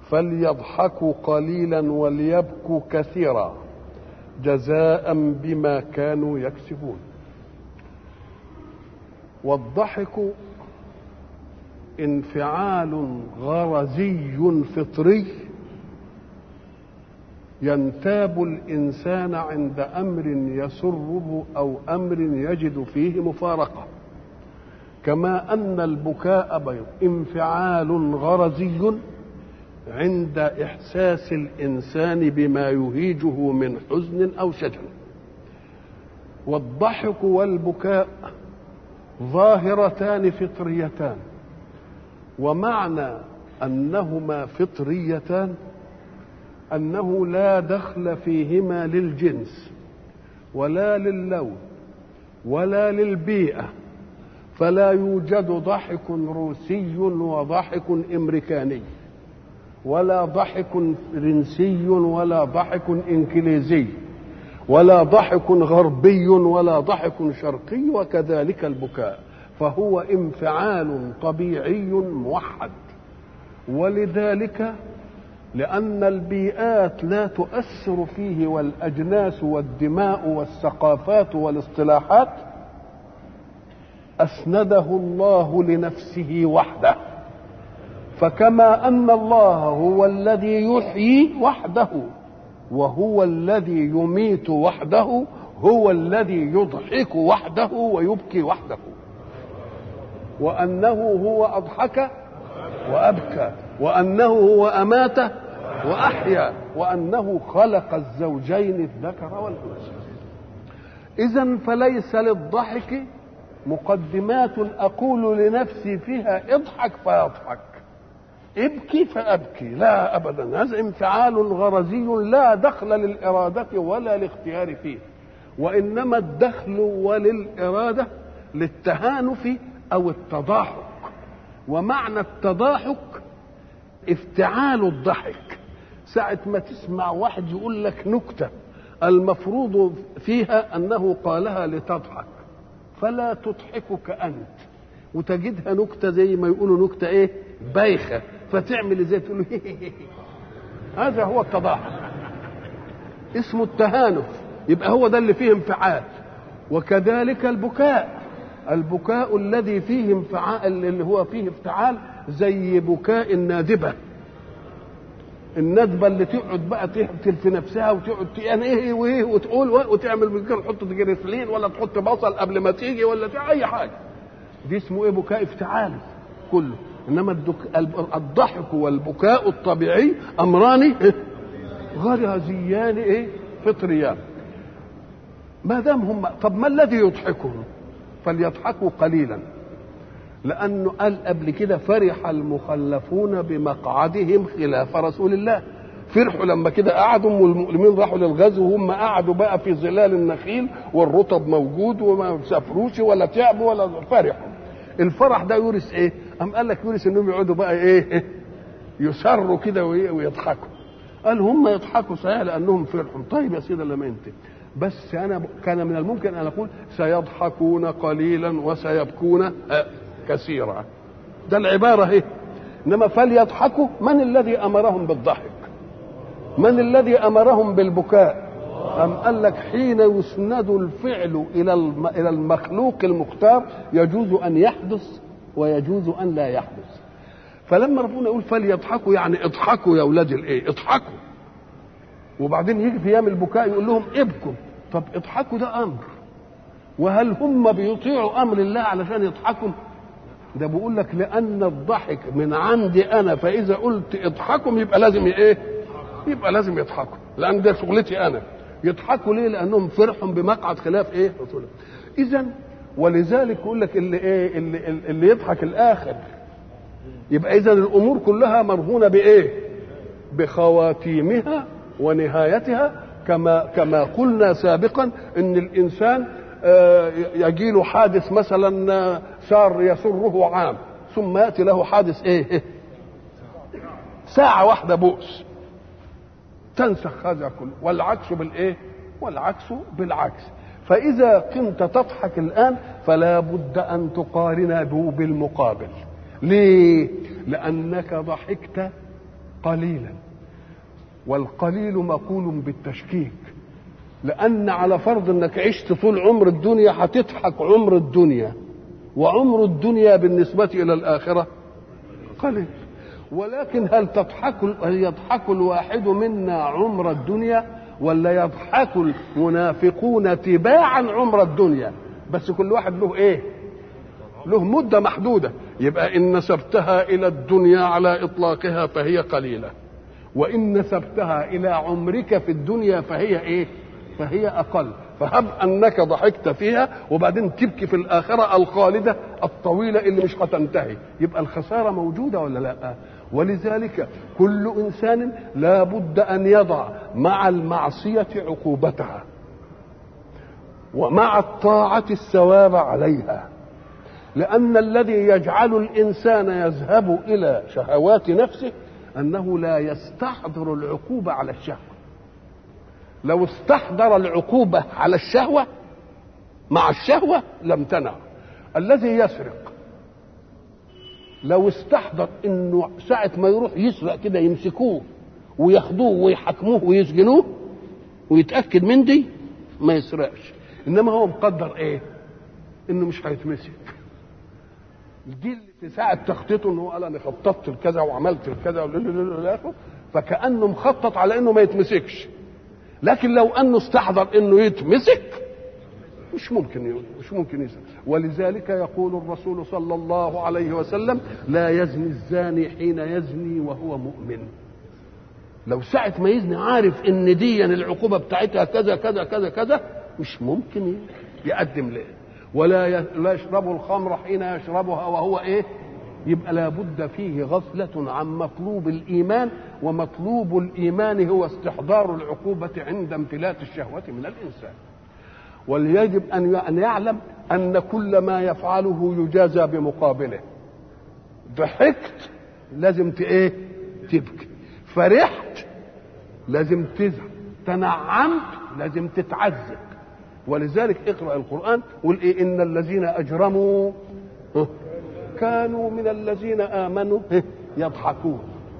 فليضحكوا قليلا وليبكوا كثيرا جزاء بما كانوا يكسبون والضحك انفعال غرزي فطري ينتاب الانسان عند امر يسره او امر يجد فيه مفارقه كما ان البكاء بيض انفعال غرزي عند احساس الانسان بما يهيجه من حزن او شجن والضحك والبكاء ظاهرتان فطريتان ومعنى انهما فطريتان انه لا دخل فيهما للجنس ولا للون ولا للبيئه فلا يوجد ضحك روسي وضحك امريكاني ولا ضحك فرنسي ولا ضحك انجليزي ولا ضحك غربي ولا ضحك شرقي وكذلك البكاء فهو انفعال طبيعي موحد ولذلك لأن البيئات لا تؤثر فيه والأجناس والدماء والثقافات والاصطلاحات أسنده الله لنفسه وحده فكما أن الله هو الذي يحيي وحده وهو الذي يميت وحده هو الذي يضحك وحده ويبكي وحده وأنه هو أضحك وأبكى وأنه هو أمات وأحيا وأنه خلق الزوجين الذكر والأنثى إذا فليس للضحك مقدمات أقول لنفسي فيها اضحك فيضحك ابكي فأبكي لا أبدا هذا انفعال غرزي لا دخل للإرادة ولا الاختيار فيه وإنما الدخل وللإرادة للتهانف أو التضاحك ومعنى التضاحك افتعال الضحك ساعة ما تسمع واحد يقول لك نكتة المفروض فيها أنه قالها لتضحك فلا تضحكك أنت وتجدها نكتة زي ما يقولوا نكتة إيه بايخة فتعمل زي تقول هذا هو التضاحك اسمه التهانف يبقى هو ده اللي فيه انفعال وكذلك البكاء البكاء الذي فيه انفعال اللي هو فيه افتعال زي بكاء النادبه الندبه اللي تقعد بقى تقتل في نفسها وتقعد يعني ايه وايه وتقول وتعمل ممكن تحط جريسلين ولا تحط بصل قبل ما تيجي ولا اي حاجه دي اسمه ايه بكاء افتعال كله انما الدك... الضحك والبكاء الطبيعي امران غرزيان ايه فطريان ما دام هم طب ما الذي يضحكهم فليضحكوا قليلا لانه قال قبل كده فرح المخلفون بمقعدهم خلاف رسول الله فرحوا لما كده قعدوا والمؤمنين راحوا للغزو وهم قعدوا بقى في ظلال النخيل والرطب موجود وما سافروش ولا تعبوا ولا فرحوا الفرح ده يورث ايه؟ أم قال لك يورث انهم يقعدوا بقى ايه؟ يسروا كده ويضحكوا قال هم يضحكوا صحيح لانهم فرحوا طيب يا سيدي لما انت بس انا كان من الممكن ان اقول سيضحكون قليلا وسيبكون كثيرا ده العباره اهي انما فليضحكوا من الذي امرهم بالضحك من الذي امرهم بالبكاء أم قال لك حين يسند الفعل إلى إلى المخلوق المختار يجوز أن يحدث ويجوز أن لا يحدث فلما ربنا يقول فليضحكوا يعني اضحكوا يا أولاد الإيه اضحكوا وبعدين يجي في أيام البكاء يقول لهم ابكوا طب اضحكوا ده أمر وهل هم بيطيعوا أمر الله علشان يضحكوا ده بيقول لك لأن الضحك من عندي أنا فإذا قلت اضحكوا يبقى لازم إيه يبقى لازم يضحكوا لأن ده شغلتي أنا يضحكوا ليه لانهم فرحهم بمقعد خلاف ايه رسوله اذا ولذلك يقول لك اللي ايه اللي, اللي يضحك الاخر يبقى اذا الامور كلها مرهونه بايه بخواتيمها ونهايتها كما كما قلنا سابقا ان الانسان يجي له حادث مثلا صار يسره عام ثم ياتي له حادث ايه ساعه واحده بؤس تنسخ هذا كله والعكس بالايه والعكس بالعكس فاذا كنت تضحك الان فلا بد ان تقارن به بالمقابل ليه لانك ضحكت قليلا والقليل مقول بالتشكيك لأن على فرض أنك عشت طول عمر الدنيا هتضحك عمر الدنيا وعمر الدنيا بالنسبة إلى الآخرة قليل ولكن هل تضحك هل يضحك الواحد منا عمر الدنيا ولا يضحك المنافقون تباعا عمر الدنيا بس كل واحد له ايه له مدة محدودة يبقى إن نسبتها إلى الدنيا على إطلاقها فهي قليلة وإن نسبتها إلى عمرك في الدنيا فهي إيه فهي أقل فهب أنك ضحكت فيها وبعدين تبكي في الآخرة الخالدة الطويلة اللي مش هتنتهي يبقى الخسارة موجودة ولا لا ولذلك كل إنسان لا بد أن يضع مع المعصية عقوبتها ومع الطاعة الثواب عليها لأن الذي يجعل الإنسان يذهب إلى شهوات نفسه أنه لا يستحضر العقوبة على الشهوة لو استحضر العقوبة على الشهوة مع الشهوة لم تنع الذي يسرق لو استحضر انه ساعة ما يروح يسرق كده يمسكوه وياخدوه ويحاكموه ويسجنوه ويتأكد من دي ما يسرقش انما هو مقدر ايه انه مش هيتمسك دي اللي في ساعة تخطيطه انه قال انا خططت لكذا وعملت لكذا فكأنه مخطط على انه ما يتمسكش لكن لو انه استحضر انه يتمسك مش ممكن مش ممكن يزن ولذلك يقول الرسول صلى الله عليه وسلم لا يزني الزاني حين يزني وهو مؤمن لو ساعة ما يزني عارف ان دي العقوبة بتاعتها كذا كذا كذا كذا مش ممكن يقدم ليه ولا لا يشرب الخمر حين يشربها وهو ايه يبقى لابد فيه غفلة عن مطلوب الإيمان ومطلوب الإيمان هو استحضار العقوبة عند امتلاك الشهوة من الإنسان وليجب أن يعلم أن كل ما يفعله يجازى بمقابله ضحكت لازم ايه تبكي فرحت لازم تزعل تنعمت لازم تتعذب ولذلك اقرا القران قل ايه ان الذين اجرموا كانوا من الذين امنوا يضحكون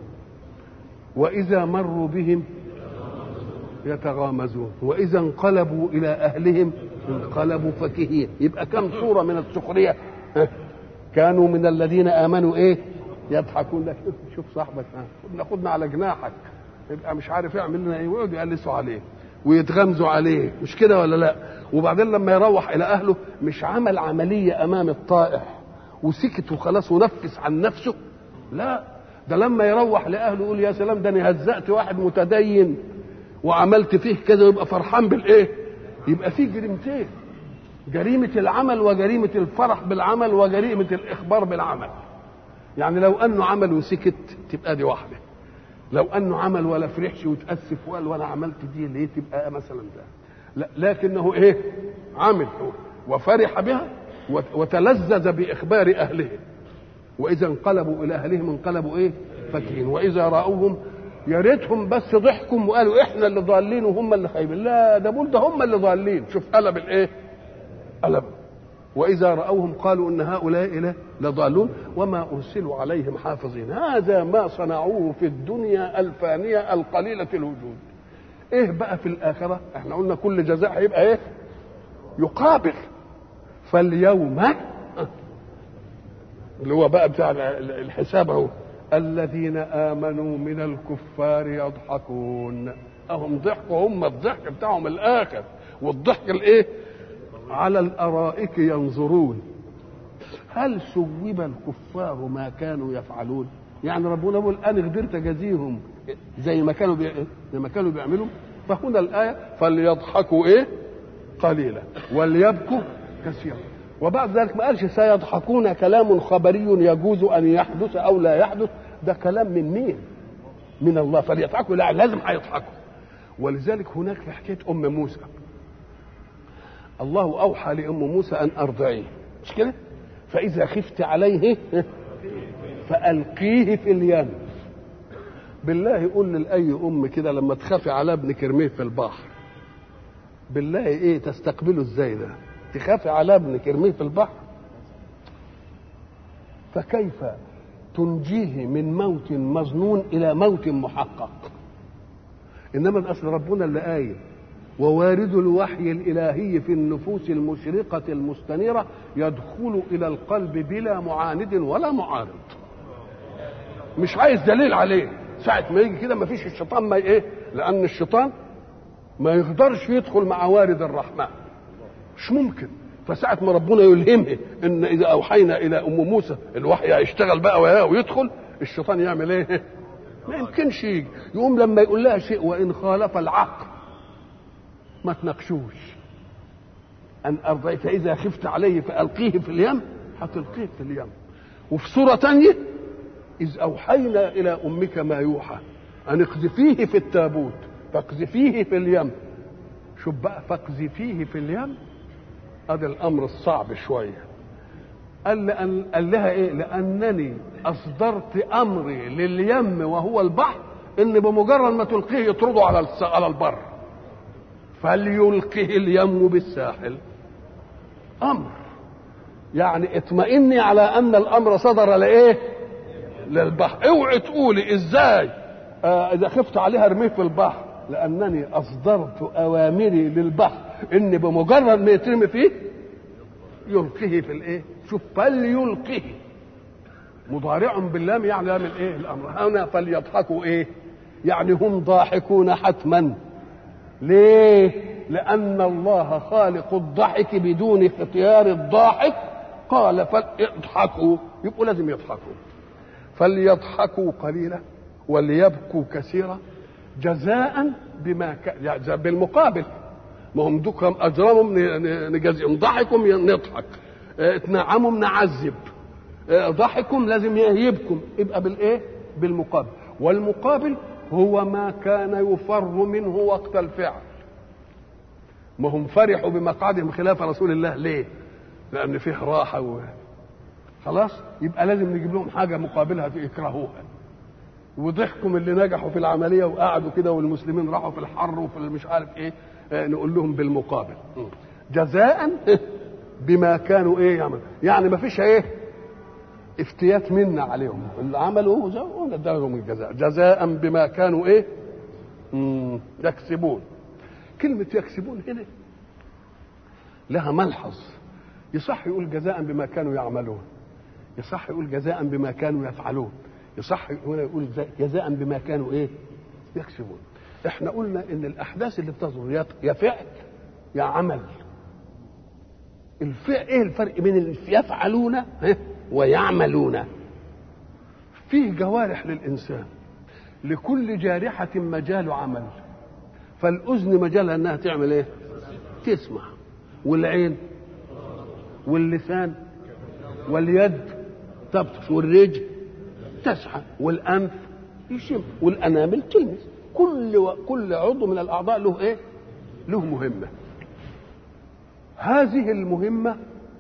واذا مروا بهم يتغامزون واذا انقلبوا الى اهلهم انقلبوا فكهين يبقى كم صوره من السخريه كانوا من الذين امنوا ايه يضحكون لك شوف صاحبك ناخدنا على جناحك يبقى مش عارف يعمل لنا ايه ويقعدوا يقلسوا عليه ويتغمزوا عليه مش كده ولا لا وبعدين لما يروح الى اهله مش عمل عمليه امام الطائع وسكت وخلاص ونفس عن نفسه لا ده لما يروح لاهله يقول يا سلام ده انا هزقت واحد متدين وعملت فيه كذا ويبقى فرحان بالايه يبقى فيه جريمتين جريمة العمل وجريمة الفرح بالعمل وجريمة الإخبار بالعمل يعني لو أنه عمل وسكت تبقى دي واحدة لو أنه عمل ولا فرحش وتأسف وقال وأنا عملت دي ليه تبقى مثلا ده لا لكنه إيه عمل وفرح بها وتلذذ بإخبار أهله وإذا انقلبوا إلى أهلهم انقلبوا إيه فكهين وإذا رأوهم يا ريتهم بس ضحكوا وقالوا احنا اللي ضالين وهم اللي خايبين لا ده بول ده هم اللي ضالين شوف قلب الايه قلب واذا راوهم قالوا ان هؤلاء إله لضالون وما ارسلوا عليهم حافظين هذا ما صنعوه في الدنيا الفانيه القليله الوجود ايه بقى في الاخره احنا قلنا كل جزاء هيبقى ايه يقابل فاليوم اللي هو بقى بتاع الحساب اهو الذين امنوا من الكفار يضحكون اهم ضحكوا هم الضحك بتاعهم الاخر والضحك الايه على الارائك ينظرون هل سوب الكفار ما كانوا يفعلون يعني ربنا بيقول انا قدرت اجازيهم زي ما كانوا بي... زي ما كانوا بيعملوا فهنا الايه فليضحكوا ايه قليلا وليبكوا كثيرا وبعد ذلك ما قالش سيضحكون كلام خبري يجوز ان يحدث او لا يحدث ده كلام من مين؟ من الله فليضحكوا لا لازم هيضحكوا ولذلك هناك في حكايه ام موسى الله اوحى لام موسى ان ارضعيه مش كده؟ فاذا خفت عليه فالقيه في اليم بالله قول لاي ام كده لما تخافي على ابنك ارميه في البحر بالله ايه تستقبله ازاي ده؟ تخافي على ابنك ارميه في البحر فكيف تنجيه من موت مظنون الى موت محقق انما اصل ربنا اللي قايل ووارد الوحي الالهي في النفوس المشرقه المستنيره يدخل الى القلب بلا معاند ولا معارض مش عايز دليل عليه ساعة ما يجي كده ما فيش الشيطان ما ايه لأن الشيطان ما يقدرش يدخل مع وارد الرحمن مش ممكن فساعة ما ربنا يلهمه ان اذا اوحينا الى ام موسى الوحي هيشتغل بقى وياه ويدخل الشيطان يعمل ايه؟ ما يمكنش يجي يقوم لما يقول لها شيء وان خالف العقل ما تناقشوش ان ارضي فاذا خفت عليه فالقيه في اليم هتلقيه في اليم وفي سوره ثانيه اذ اوحينا الى امك ما يوحى ان اقذفيه في التابوت فاقذفيه في اليم شوف بقى فاقذفيه في اليم هذا الامر الصعب شويه قال لأن قال لها ايه لانني اصدرت امري لليم وهو البحر ان بمجرد ما تلقيه يطرده على على البر فليلقه اليم بالساحل امر يعني اطمئني على ان الامر صدر لايه للبحر اوعي تقولي ازاي آه اذا خفت عليها ارميه في البحر لانني اصدرت اوامري للبحر ان بمجرد ما يترمي فيه يلقيه في الايه شوف فليلقه مضارع باللام يعني لام الايه الامر هنا فليضحكوا ايه يعني هم ضاحكون حتما ليه لان الله خالق الضحك بدون اختيار الضاحك قال فليضحكوا يبقوا لازم يضحكوا فليضحكوا قليلا وليبكوا كثيرا جزاء بما ك... يعني بالمقابل ما هم دوكم اجرمهم نجازيهم ضحكم نضحك اتنعمهم نعذب ضحكم لازم يبكم يبقى بالايه بالمقابل والمقابل هو ما كان يفر منه وقت الفعل ما هم فرحوا بمقعدهم خلاف رسول الله ليه لان فيه راحه و... خلاص يبقى لازم نجيب لهم حاجه مقابلها يكرهوها وضحكم اللي نجحوا في العمليه وقعدوا كده والمسلمين راحوا في الحر وفي مش عارف ايه نقول لهم بالمقابل جزاء بما كانوا ايه يعمل يعني ما فيش ايه افتيات منا عليهم اللي عملوا وندى من الجزاء جزاء بما كانوا ايه يكسبون كلمة يكسبون هنا لها ملحظ يصح يقول جزاء بما كانوا يعملون يصح يقول جزاء بما كانوا يفعلون يصح هنا يقول جزاء بما كانوا ايه يكسبون احنا قلنا ان الاحداث اللي بتصدر يا فعل يا عمل الفعل ايه الفرق بين يفعلون ويعملون فيه جوارح للانسان لكل جارحة مجال عمل فالأذن مجالها انها تعمل ايه تسمع والعين واللسان واليد تبطش والرجل تسعى والانف يشم والانامل تلمس كل و... كل عضو من الاعضاء له ايه له مهمه هذه المهمه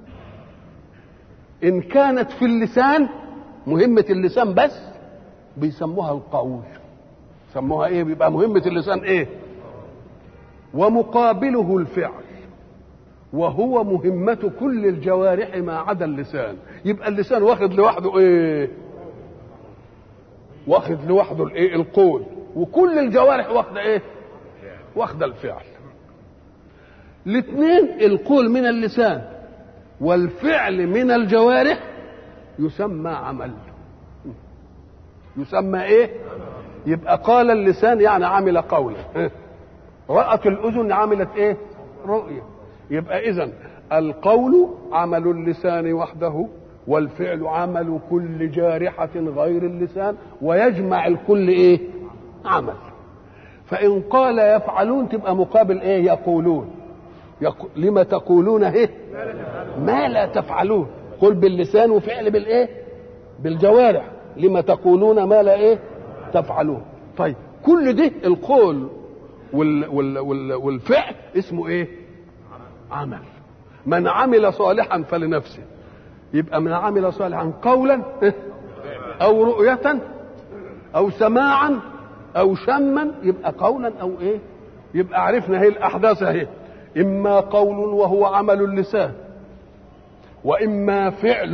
ان كانت في اللسان مهمه اللسان بس بيسموها القول سموها ايه بيبقى مهمه اللسان ايه ومقابله الفعل وهو مهمة كل الجوارح ما عدا اللسان يبقى اللسان واخد لوحده ايه واخد لوحده الايه القول وكل الجوارح واخده ايه واخده الفعل الاثنين القول من اللسان والفعل من الجوارح يسمى عمل يسمى ايه يبقى قال اللسان يعني عمل قولا رأت الأذن عملت ايه رؤية يبقى إذا القول عمل اللسان وحده والفعل عمل كل جارحة غير اللسان ويجمع الكل ايه عمل فإن قال يفعلون تبقى مقابل ايه يقولون يق... لما تقولون ايه ما لا تفعلون قل باللسان وفعل بالايه بالجوارح لما تقولون ما لا ايه تفعلون طيب كل ده القول وال... وال... وال... والفعل اسمه ايه عمل من عمل صالحا فلنفسه يبقى من عمل صالحا قولا او رؤية او سماعا او شما يبقى قولا او ايه يبقى عرفنا هي الاحداث اهي اما قول وهو عمل اللسان واما فعل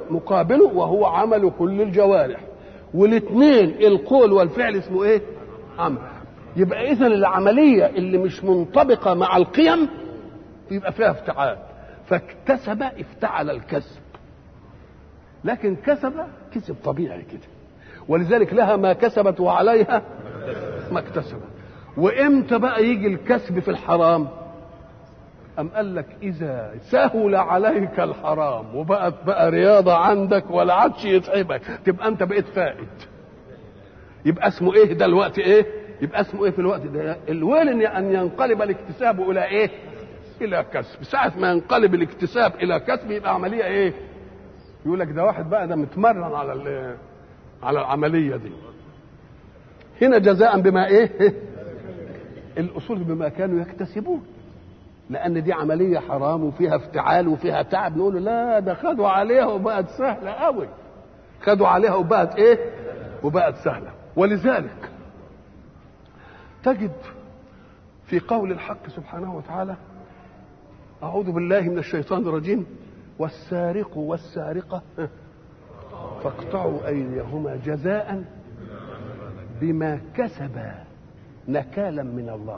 مقابله وهو عمل كل الجوارح والاثنين القول والفعل اسمه ايه عمل يبقى اذا العمليه اللي مش منطبقه مع القيم يبقى فيها افتعال فاكتسب افتعل الكسب لكن كسب كسب طبيعي كده ولذلك لها ما كسبت وعليها ما اكتسبت وامتى بقى يجي الكسب في الحرام أم قال لك إذا سهل عليك الحرام وبقت بقى رياضة عندك ولا عادش يتعبك تبقى أنت بقيت فائد يبقى اسمه إيه ده الوقت إيه؟ يبقى اسمه إيه في الوقت ده؟ الويل أن ينقلب الاكتساب إلى إيه؟ إلى كسب، ساعة ما ينقلب الاكتساب إلى كسب يبقى عملية إيه؟ يقول لك ده واحد بقى ده متمرن على على العملية دي. هنا جزاء بما إيه؟ الأصول بما كانوا يكتسبون. لان دي عمليه حرام وفيها افتعال وفيها تعب نقول له لا ده خدوا عليها وبقت سهله قوي خدوا عليها وبقت ايه وبقت سهله ولذلك تجد في قول الحق سبحانه وتعالى اعوذ بالله من الشيطان الرجيم والسارق والسارقه فاقطعوا ايديهما جزاء بما كسبا نكالا من الله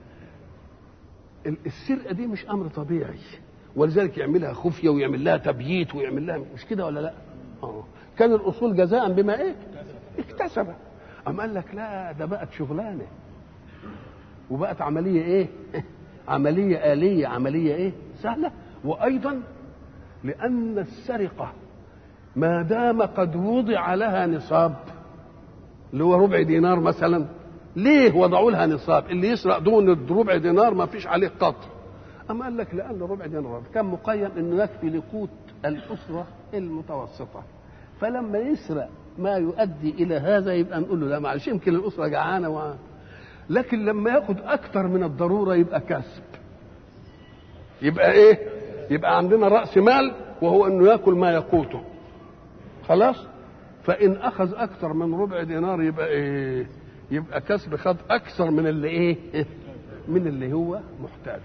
السرقه دي مش امر طبيعي ولذلك يعملها خفيه ويعمل لها تبييت ويعمل لها مش كده ولا لا؟ اه كان الاصول جزاء بما ايه؟ اكتسب أم قال لك لا ده بقت شغلانه وبقت عمليه ايه؟ عمليه آلية عمليه ايه؟ سهله وايضا لأن السرقة ما دام قد وضع لها نصاب اللي هو ربع دينار مثلا ليه وضعوا لها نصاب اللي يسرق دون ربع دينار ما فيش عليه قطر أما قال لك لأن ربع دينار كان مقيم أنه يكفي لقوت الأسرة المتوسطة فلما يسرق ما يؤدي إلى هذا يبقى نقول له لا معلش يمكن الأسرة جعانة و... لكن لما ياخد أكثر من الضرورة يبقى كسب يبقى إيه؟ يبقى عندنا رأس مال وهو أنه يأكل ما يقوته خلاص؟ فإن أخذ أكثر من ربع دينار يبقى إيه؟ يبقى كسب خد اكثر من اللي ايه من اللي هو محتاجه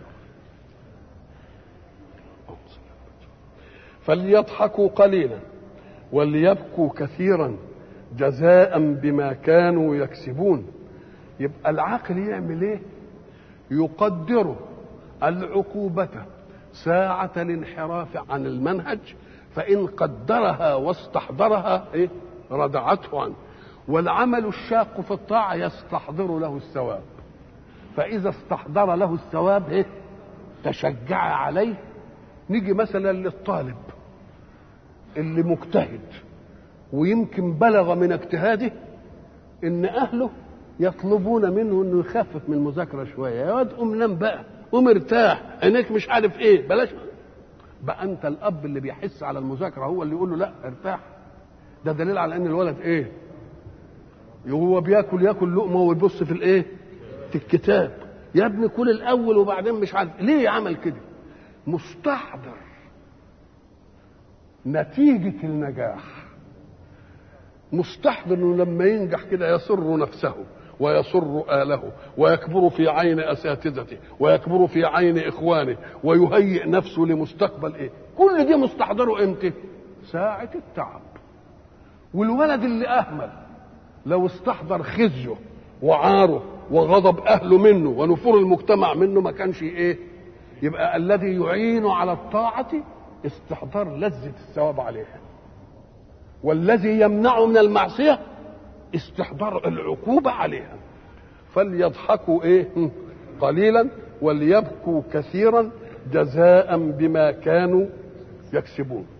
فليضحكوا قليلا وليبكوا كثيرا جزاء بما كانوا يكسبون يبقى العقل يعمل ايه يقدر العقوبة ساعة الانحراف عن المنهج فإن قدرها واستحضرها إيه؟ ردعته عنه والعمل الشاق في الطاعة يستحضر له الثواب فإذا استحضر له الثواب إيه؟ تشجع عليه نيجي مثلا للطالب اللي مجتهد ويمكن بلغ من اجتهاده ان اهله يطلبون منه انه يخفف من المذاكره شويه يا واد قوم نام بقى قوم ارتاح عينيك مش عارف ايه بلاش بقى انت الاب اللي بيحس على المذاكره هو اللي يقول له لا ارتاح ده دليل على ان الولد ايه هو بياكل ياكل لقمه ويبص في الايه في الكتاب يا ابني كل الاول وبعدين مش عارف ليه عمل كده مستحضر نتيجه النجاح مستحضر انه لما ينجح كده يسر نفسه ويسر آله ويكبر في عين أساتذته ويكبر في عين إخوانه ويهيئ نفسه لمستقبل إيه كل دي مستحضره إمتى ساعة التعب والولد اللي أهمل لو استحضر خزيه وعاره وغضب أهله منه ونفور المجتمع منه ما كانش إيه يبقى الذي يعين على الطاعة استحضار لذة الثواب عليها والذي يمنعه من المعصية استحضار العقوبة عليها فليضحكوا ايه قليلا وليبكوا كثيرا جزاء بما كانوا يكسبون